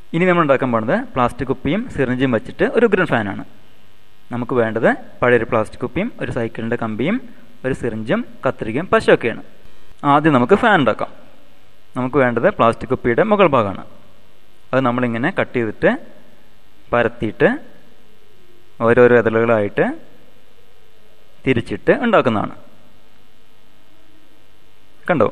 ഇനി നമ്മൾ ഉണ്ടാക്കാൻ പോകുന്നത് പ്ലാസ്റ്റിക് കുപ്പിയും സിറിഞ്ചും വെച്ചിട്ട് ഒരു ഉഗ്രൻ ഫാനാണ് നമുക്ക് വേണ്ടത് പഴയൊരു പ്ലാസ്റ്റിക് കുപ്പിയും ഒരു സൈക്കിളിൻ്റെ കമ്പിയും ഒരു സിറിഞ്ചും കത്രികയും പശയൊക്കെയാണ് ആദ്യം നമുക്ക് ഫാൻ ഉണ്ടാക്കാം നമുക്ക് വേണ്ടത് പ്ലാസ്റ്റിക് കുപ്പിയുടെ മുകൾ ഭാഗമാണ് അത് നമ്മളിങ്ങനെ കട്ട് ചെയ്തിട്ട് പരത്തിയിട്ട് ഓരോരോ ഇതളുകളായിട്ട് തിരിച്ചിട്ട് ഉണ്ടാക്കുന്നതാണ് കണ്ടോ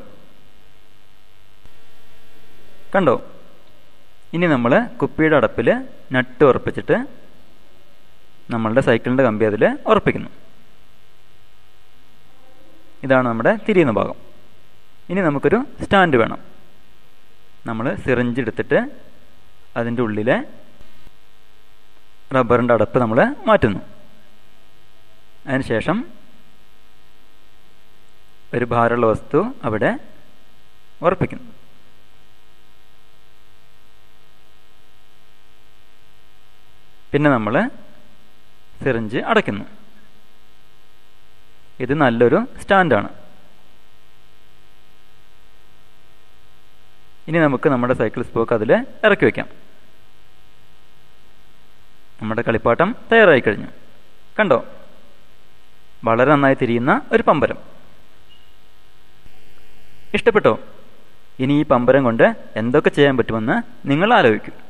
കണ്ടോ ഇനി നമ്മൾ കുപ്പിയുടെ അടപ്പിൽ നട്ട് ഉറപ്പിച്ചിട്ട് നമ്മളുടെ സൈക്കിളിൻ്റെ കമ്പി അതിൽ ഉറപ്പിക്കുന്നു ഇതാണ് നമ്മുടെ തിരിയുന്ന ഭാഗം ഇനി നമുക്കൊരു സ്റ്റാൻഡ് വേണം നമ്മൾ സിറിഞ്ച് എടുത്തിട്ട് അതിൻ്റെ ഉള്ളിലെ റബ്ബറിൻ്റെ അടപ്പ് നമ്മൾ മാറ്റുന്നു അതിനുശേഷം ഒരു ഭാരമുള്ള വസ്തു അവിടെ ഉറപ്പിക്കുന്നു പിന്നെ നമ്മൾ സിറിഞ്ച് അടയ്ക്കുന്നു ഇത് നല്ലൊരു സ്റ്റാൻഡാണ് ഇനി നമുക്ക് നമ്മുടെ സൈക്കിൾ സ്പോക്ക് അതിൽ ഇറക്കി വയ്ക്കാം നമ്മുടെ കളിപ്പാട്ടം തയ്യാറായി കഴിഞ്ഞു കണ്ടോ വളരെ നന്നായി തിരിയുന്ന ഒരു പമ്പരം ഇഷ്ടപ്പെട്ടോ ഇനി ഈ പമ്പരം കൊണ്ട് എന്തൊക്കെ ചെയ്യാൻ പറ്റുമെന്ന് നിങ്ങൾ ആലോചിക്കും